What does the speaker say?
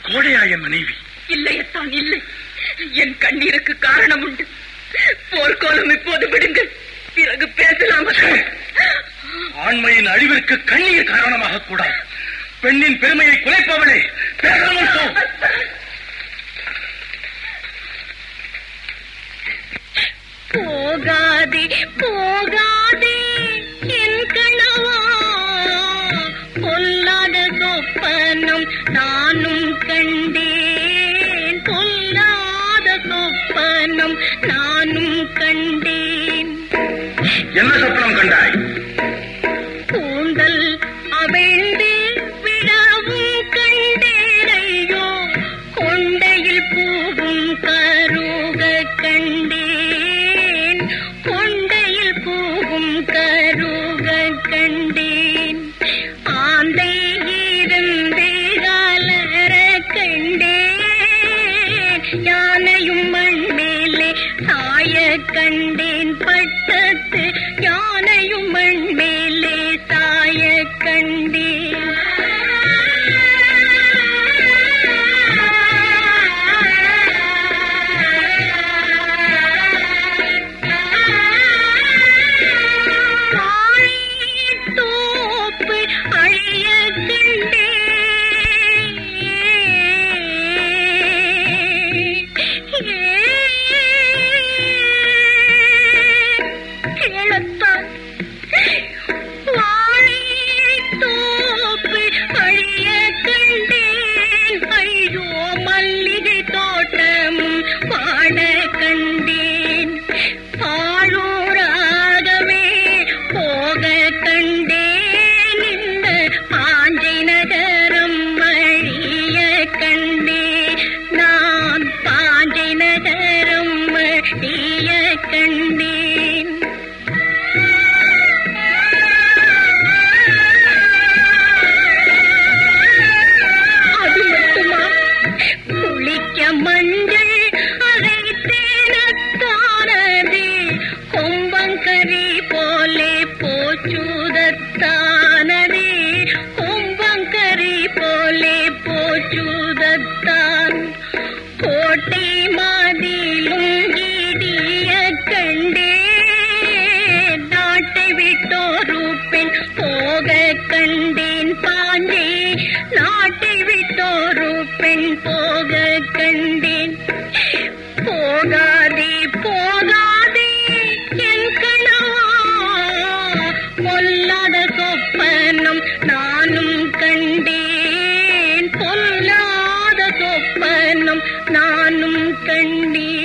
கோடையாய மனைவி இல்லையத்தான் இல்லை என் கண்ணீருக்கு காரணம் உண்டு போர்க்கோலம் இப்போது விடுங்கள் பிறகு பேசலாம் ஆண்மையின் அழிவிற்கு கண்ணீர் காரணமாக கூடாது பெண்ணின் பெருமையை குலைப்பவளே பேசாமல் போ போகாதே போகாதே என் கணவா பொல்லாத சொப்பனம் நானும் கண்டேன் பொல்லாத சொப்பனம் நானும் கண்டேன் என்ன சொப்பனம் கண்டாய் கூந்தல் அவிழ்ந்து விழவும் கண்டேரையோ கொண்டையில் பூவும் கருக கண்டேன் கொண்டையில் பூவும் கருக கண்டேன் ஆந்தை இருந்து காலர கண்டேன் யானையும் மண் மேலே சாய கண்டேன் பட்டத்து யானையும் மண் மேலே சாய கண்டேன் தோப்பு அழிய கண்டேன் கேளத்தான் வாழைத்தோப்பு அழிய கண்டேன் ஐயோ மல்லிகை தோட்டமும் பாட கண்டேன் பாழூராகவே போக கண்டேன் இந்த பாஞ்சை நகரம் அழிய கண்டேன் நான் பாஞ்சை நகரம் அழிய கண்டேன் அது மட்டுமா குளிக்க மஞ்சள் அரைத்தேனத்தானது கொம்பங்கரி போலே போச்சுதத்தானது கொம்பங்கரி போலே போச்சுதத்தான் கோட்டை மாதிலும் இடிய கண்டே நாட்டை விட்டோரு பெண் போக கண்டேன் பாஞ்சே நாட்டை விட்டோரு பெண் போக கண்டேன் போகாதே போகாதே என் கணவா பொல்லாத சொப்பனம் நானும் கண்டேன் பொல்லாத சொப்பனம் நானும் கண்டேன்